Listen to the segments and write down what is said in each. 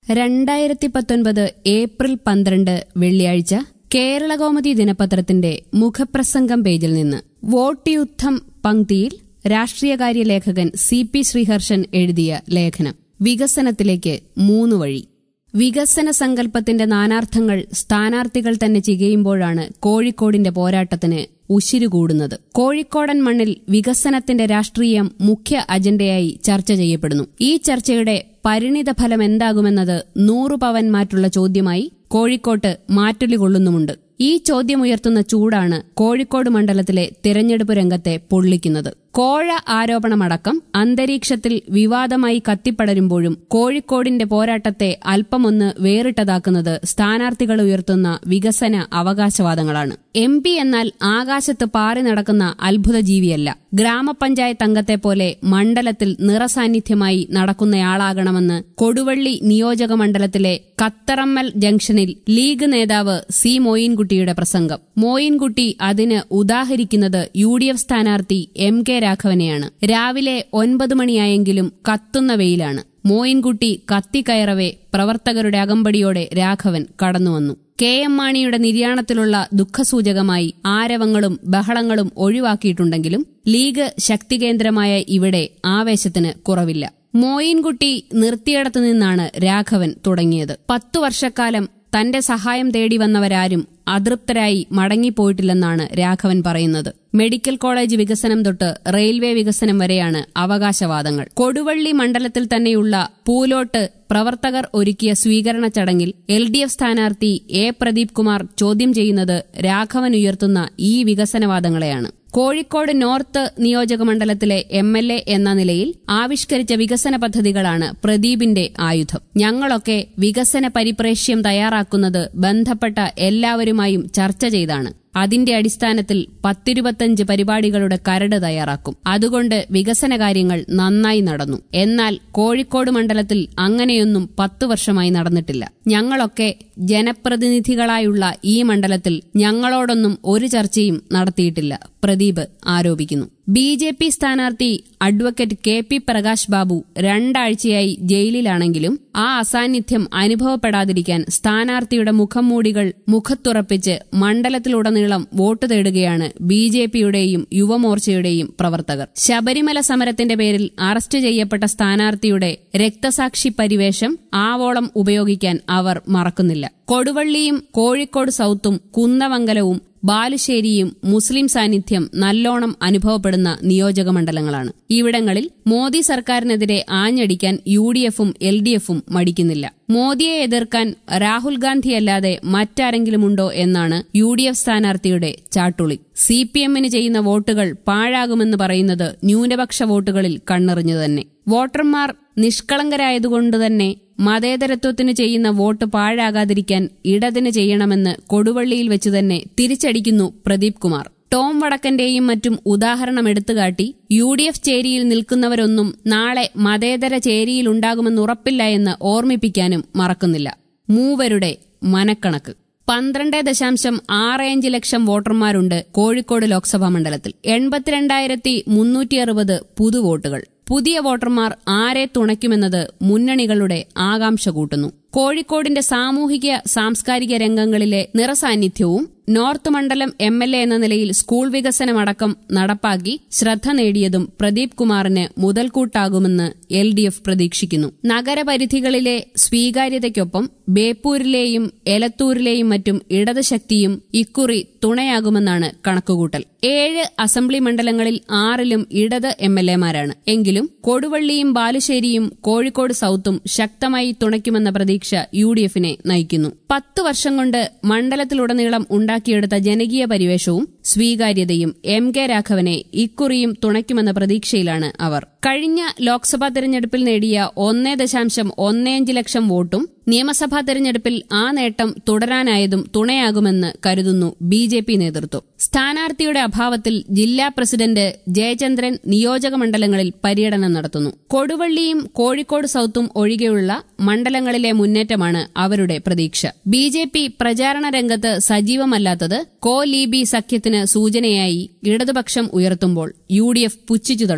രണ്ടായിരത്തി പത്തൊൻപത് ഏപ്രിൽ പന്ത്രണ്ട് വെള്ളിയാഴ്ച കേരളകൗമുദി ദിനപത്രത്തിന്റെ മുഖപ്രസംഗം പേജിൽ നിന്ന് വോട്ട് യുദ്ധം പങ്ക്തിയിൽ രാഷ്ട്രീയകാര്യ ലേഖകൻ സി പി ശ്രീഹർഷൻ എഴുതിയ ലേഖനം വികസനത്തിലേക്ക് മൂന്ന് വഴി വികസന സങ്കല്പത്തിന്റെ നാനാർത്ഥങ്ങൾ സ്ഥാനാർത്ഥികൾ തന്നെ ചികയുമ്പോഴാണ് കോഴിക്കോടിന്റെ പോരാട്ടത്തിന് ഉശിരുകൂടുന്നത് കോഴിക്കോടൻ മണ്ണിൽ വികസനത്തിന്റെ രാഷ്ട്രീയം മുഖ്യ അജണ്ടയായി ചർച്ച ചെയ്യപ്പെടുന്നു ഈ ചർച്ചയുടെ പരിണിത ഫലം എന്താകുമെന്നത് നൂറു പവൻ മാറ്റുള്ള ചോദ്യമായി കോഴിക്കോട്ട് മാറ്റൊലി കൊള്ളുന്നുമുണ്ട് ഈ ചോദ്യമുയർത്തുന്ന ചൂടാണ് കോഴിക്കോട് മണ്ഡലത്തിലെ തിരഞ്ഞെടുപ്പ് രംഗത്തെ പൊള്ളിക്കുന്നത് കോഴ ആരോപണമടക്കം അന്തരീക്ഷത്തിൽ വിവാദമായി കത്തിപ്പടരുമ്പോഴും കോഴിക്കോടിന്റെ പോരാട്ടത്തെ അല്പമൊന്ന് വേറിട്ടതാക്കുന്നത് സ്ഥാനാർത്ഥികൾ ഉയർത്തുന്ന വികസന അവകാശവാദങ്ങളാണ് എം പി എന്നാൽ ആകാശത്ത് പാറി നടക്കുന്ന അത്ഭുത ജീവിയല്ല ഗ്രാമപഞ്ചായത്ത് അംഗത്തെ പോലെ മണ്ഡലത്തിൽ നിറസാന്നിധ്യമായി നടക്കുന്നയാളാകണമെന്ന് കൊടുവള്ളി നിയോജക മണ്ഡലത്തിലെ കത്തറമ്മൽ ജംഗ്ഷനിൽ ലീഗ് നേതാവ് സി മോയിൻകുട്ടിയുടെ പ്രസംഗം മോയിൻകുട്ടി അതിന് ഉദാഹരിക്കുന്നത് യു ഡി എഫ് സ്ഥാനാർത്ഥി എം കെ രാഘവനെയാണ് രാവിലെ ഒൻപത് മണിയായെങ്കിലും കത്തുന്ന വെയിലാണ് മോയിൻകുട്ടി കത്തിക്കയറവേ പ്രവർത്തകരുടെ അകമ്പടിയോടെ രാഘവൻ കടന്നുവന്നു കെ എം മാണിയുടെ നിര്യാണത്തിലുള്ള ദുഃഖസൂചകമായി ആരവങ്ങളും ബഹളങ്ങളും ഒഴിവാക്കിയിട്ടുണ്ടെങ്കിലും ലീഗ് ശക്തികേന്ദ്രമായ ഇവിടെ ആവേശത്തിന് കുറവില്ല മോയിൻകുട്ടി നിർത്തിയിടത്തു നിന്നാണ് രാഘവൻ തുടങ്ങിയത് പത്തു വർഷക്കാലം തന്റെ സഹായം തേടി വന്നവരാരും അതൃപ്തരായി മടങ്ങിപ്പോയിട്ടില്ലെന്നാണ് രാഘവൻ പറയുന്നത് മെഡിക്കൽ കോളേജ് വികസനം തൊട്ട് റെയിൽവേ വികസനം വരെയാണ് അവകാശവാദങ്ങൾ കൊടുവള്ളി മണ്ഡലത്തിൽ തന്നെയുള്ള പൂലോട്ട് പ്രവർത്തകർ ഒരുക്കിയ സ്വീകരണ ചടങ്ങിൽ എൽ ഡി എഫ് സ്ഥാനാർത്ഥി എ പ്രദീപ് കുമാർ ചോദ്യം ചെയ്യുന്നത് രാഘവൻ ഉയർത്തുന്ന ഈ വികസനവാദങ്ങളെയാണ് കോഴിക്കോട് നോർത്ത് നിയോജക മണ്ഡലത്തിലെ എം എൽ എ എന്ന നിലയിൽ ആവിഷ്കരിച്ച വികസന പദ്ധതികളാണ് പ്രദീപിന്റെ ആയുധം ഞങ്ങളൊക്കെ വികസന പരിപ്രേക്ഷ്യം തയ്യാറാക്കുന്നത് ബന്ധപ്പെട്ട എല്ലാവരുമായും ചർച്ച ചെയ്താണ് അതിന്റെ അടിസ്ഥാനത്തിൽ പത്തിരുപത്തഞ്ച് പരിപാടികളുടെ കരട് തയ്യാറാക്കും അതുകൊണ്ട് വികസന കാര്യങ്ങൾ നന്നായി നടന്നു എന്നാൽ കോഴിക്കോട് മണ്ഡലത്തിൽ അങ്ങനെയൊന്നും പത്തു വർഷമായി നടന്നിട്ടില്ല ഞങ്ങളൊക്കെ ജനപ്രതിനിധികളായുള്ള ഈ മണ്ഡലത്തിൽ ഞങ്ങളോടൊന്നും ഒരു ചർച്ചയും നടത്തിയിട്ടില്ല പ്രദീപ് ആരോപിക്കുന്നു ബി ജെ പി സ്ഥാനാർത്ഥി advocate K P Prakash Babu രണ്ടാഴ്ചയായി ജയിലിലാണെങ്കിലും ആ അസാന്നിധ്യം അനുഭവപ്പെടാതിരിക്കാൻ സ്ഥാനാർത്ഥിയുടെ മുഖംമൂടികൾ മുഖത്തുറപ്പിച്ച് മണ്ഡലത്തിലുടനീളം വോട്ട് തേടുകയാണ് ബി ജെ പിയുടെയും യുവമോർച്ചയുടെയും പ്രവർത്തകർ ശബരിമല സമരത്തിന്റെ പേരിൽ അറസ്റ്റ് ചെയ്യപ്പെട്ട സ്ഥാനാർത്ഥിയുടെ രക്തസാക്ഷി പരിവേഷം ആവോളം ഉപയോഗിക്കാൻ അവർ മറക്കുന്നില്ല കൊടുവള്ളിയും കോഴിക്കോട് സൌത്തും കുന്നമംഗലവും ബാലുശ്ശേരിയും മുസ്ലിം സാന്നിധ്യം നല്ലോണം അനുഭവപ്പെടുന്ന നിയോജക മണ്ഡലങ്ങളാണ് ഇവിടങ്ങളിൽ മോദി സർക്കാരിനെതിരെ ആഞ്ഞടിക്കാൻ യു ഡി എഫും എൽ ഡി എഫും മടിക്കുന്നില്ല മോദിയെ എതിർക്കാൻ രാഹുൽ ഗാന്ധിയല്ലാതെ മറ്റാരെങ്കിലുമുണ്ടോ എന്നാണ് യു ഡി എഫ് സ്ഥാനാർത്ഥിയുടെ ചാട്ടുളി സി പി എമ്മിന് ചെയ്യുന്ന വോട്ടുകൾ പാഴാകുമെന്ന് പറയുന്നത് ന്യൂനപക്ഷ വോട്ടുകളിൽ കണ്ണെറിഞ്ഞു തന്നെ വോട്ടർമാർ നിഷ്കളങ്കരായതുകൊണ്ട് തന്നെ മതേതരത്വത്തിന് ചെയ്യുന്ന വോട്ട് പാഴാകാതിരിക്കാൻ ഇടതിന് ചെയ്യണമെന്ന് കൊടുവള്ളിയിൽ വെച്ച് തന്നെ തിരിച്ചടിക്കുന്നു പ്രദീപ് കുമാർ ടോം വടക്കന്റെയും മറ്റും ഉദാഹരണം എടുത്തുകാട്ടി യു ഡി എഫ് ചേരിയിൽ നിൽക്കുന്നവരൊന്നും നാളെ മതേതര ചേരിയിലുണ്ടാകുമെന്ന് ഉറപ്പില്ല എന്ന് ഓർമ്മിപ്പിക്കാനും മറക്കുന്നില്ല മൂവരുടെ മനക്കണക്ക് പന്ത്രണ്ട് ദശാംശം ആറ് അഞ്ച് ലക്ഷം വോട്ടർമാരുണ്ട് കോഴിക്കോട് ലോക്സഭാ മണ്ഡലത്തിൽ എൺപത്തിരണ്ടായിരത്തി മുന്നൂറ്റി അറുപത് പുതുവോട്ടുകൾ പുതിയ വോട്ടർമാർ ആരെ തുണയ്ക്കുമെന്നത് മുന്നണികളുടെ ആകാംക്ഷ കൂട്ടുന്നു കോഴിക്കോടിന്റെ സാമൂഹിക സാംസ്കാരിക രംഗങ്ങളിലെ നിറസാന്നിധ്യവും നോർത്ത് മണ്ഡലം എം എൽ എ എന്ന നിലയിൽ സ്കൂൾ വികസനമടക്കം നടപ്പാക്കി ശ്രദ്ധ നേടിയതും പ്രദീപ് കുമാറിന് മുതൽക്കൂട്ടാകുമെന്ന് എൽ ഡി എഫ് പ്രതീക്ഷിക്കുന്നു നഗരപരിധികളിലെ സ്വീകാര്യതയ്ക്കൊപ്പം ബേപ്പൂരിലെയും എലത്തൂരിലെയും മറ്റും ഇടത് ശക്തിയും ഇക്കുറി തുണയാകുമെന്നാണ് കണക്കുകൂട്ടൽ ഏഴ് അസംബ്ലി മണ്ഡലങ്ങളിൽ ആറിലും ഇടത് എം എൽ എമാരാണ് എങ്കിലും കൊടുവള്ളിയും ബാലുശ്ശേരിയും കോഴിക്കോട് സൌത്തും ശക്തമായി തുണയ്ക്കുമെന്ന പ്രതീക്ഷ യു ഡി എഫിനെ നയിക്കുന്നു പത്തു വർഷം കൊണ്ട് മണ്ഡലത്തിലുടനീളം ഉണ്ടാക്കിയെടുത്ത ജനകീയ പരിവേഷവും സ്വീകാര്യതയും എം കെ രാഘവനെ ഇക്കുറിയും തുണയ്ക്കുമെന്ന പ്രതീക്ഷയിലാണ് അവർ കഴിഞ്ഞ ലോക്സഭാ തെരഞ്ഞെടുപ്പിൽ നേടിയ ഒന്നേ ദശാംശം ഒന്നേയഞ്ച് ലക്ഷം വോട്ടും നിയമസഭാ തെരഞ്ഞെടുപ്പിൽ ആ നേട്ടം തുടരാനായതും തുണയാകുമെന്ന് കരുതുന്നു ബി ജെ പി നേതൃത്വം സ്ഥാനാർത്ഥിയുടെ അഭാവത്തിൽ ജില്ലാ പ്രസിഡന്റ് ജയചന്ദ്രൻ നിയോജക മണ്ഡലങ്ങളിൽ പര്യടനം നടത്തുന്നു കൊടുവള്ളിയും കോഴിക്കോട് സൌത്തും ഒഴികെയുള്ള മണ്ഡലങ്ങളിലെ മുന്നേറ്റമാണ് അവരുടെ പ്രതീക്ഷ ബി ജെ പി പ്രചാരണ രംഗത്ത് സജീവമല്ലാത്തത് കോ ലീബി സഖ്യത്തിന് സൂചനയായി ഇടതുപക്ഷം ഉയർത്തുമ്പോൾ യു ഡി എഫ് പുച്ഛിച്ചു തള്ളുന്നു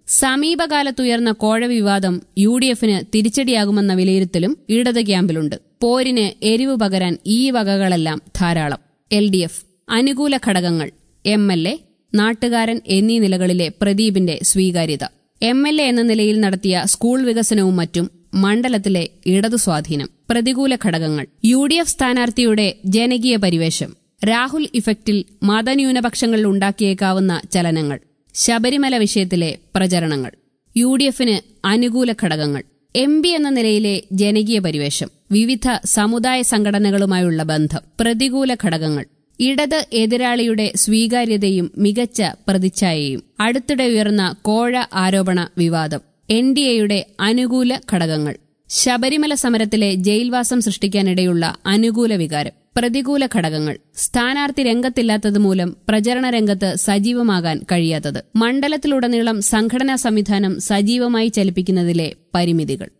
സമീപകാലത്തുയർന്ന കോഴ വിവാദം യു ഡി എഫിന് തിരിച്ചടിയാകുമെന്ന വിലയിരുത്തലും ഇടത് ക്യാമ്പിലുണ്ട് പോരിന് എരിവ് പകരാൻ ഈ വകകളെല്ലാം ധാരാളം എൽ ഡി എഫ് അനുകൂല ഘടകങ്ങൾ എം എൽ എ നാട്ടുകാരൻ എന്നീ നിലകളിലെ പ്രദീപിന്റെ സ്വീകാര്യത എം എൽ എ എന്ന നിലയിൽ നടത്തിയ സ്കൂൾ വികസനവും മറ്റും മണ്ഡലത്തിലെ ഇടതു സ്വാധീനം പ്രതികൂല ഘടകങ്ങൾ യു ഡി എഫ് സ്ഥാനാർത്ഥിയുടെ ജനകീയ പരിവേഷം രാഹുൽ ഇഫക്റ്റിൽ മതന്യൂനപക്ഷങ്ങളിൽ ഉണ്ടാക്കിയേക്കാവുന്ന ചലനങ്ങൾ ശബരിമല വിഷയത്തിലെ പ്രചരണങ്ങൾ യു ഡി എഫിന് അനുകൂല ഘടകങ്ങൾ എം പി എന്ന നിലയിലെ ജനകീയ പരിവേഷം വിവിധ സമുദായ സംഘടനകളുമായുള്ള ബന്ധം പ്രതികൂല ഘടകങ്ങൾ ഇടത് എതിരാളിയുടെ സ്വീകാര്യതയും മികച്ച പ്രതിച്ഛായയും അടുത്തിടെ ഉയർന്ന കോഴ ആരോപണ വിവാദം എൻ ഡി എയുടെ അനുകൂല ഘടകങ്ങൾ ശബരിമല സമരത്തിലെ ജയിൽവാസം സൃഷ്ടിക്കാനിടയുള്ള അനുകൂല വികാരം പ്രതികൂല ഘടകങ്ങൾ സ്ഥാനാർത്ഥി രംഗത്തില്ലാത്തതുമൂലം പ്രചരണ രംഗത്ത് സജീവമാകാൻ കഴിയാത്തത് മണ്ഡലത്തിലുടനീളം സംഘടനാ സംവിധാനം സജീവമായി ചലിപ്പിക്കുന്നതിലെ പരിമിതികൾ